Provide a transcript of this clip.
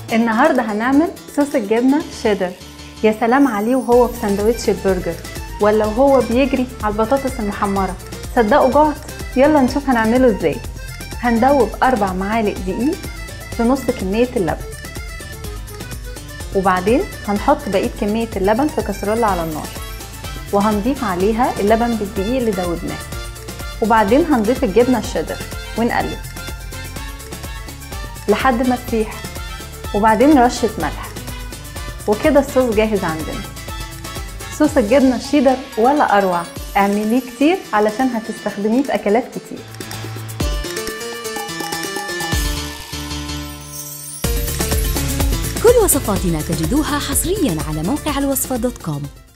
النهارده هنعمل صوص الجبنه شيدر يا سلام عليه وهو في سندوتش البرجر ولا وهو بيجري على البطاطس المحمره صدقوا جعت يلا نشوف هنعمله ازاي هندوب أربع معالق دقيق في نص كمية اللبن وبعدين هنحط بقية كمية اللبن في كسرولة على النار وهنضيف عليها اللبن بالدقيق اللي دوبناه وبعدين هنضيف الجبنة الشيدر ونقلب لحد ما تسيح وبعدين رشة ملح وكده الصوص جاهز عندنا صوص الجبنة الشيدر ولا أروع اعمليه كتير علشان هتستخدميه في أكلات كتير كل وصفاتنا تجدوها حصريا على موقع الوصفة دوت كوم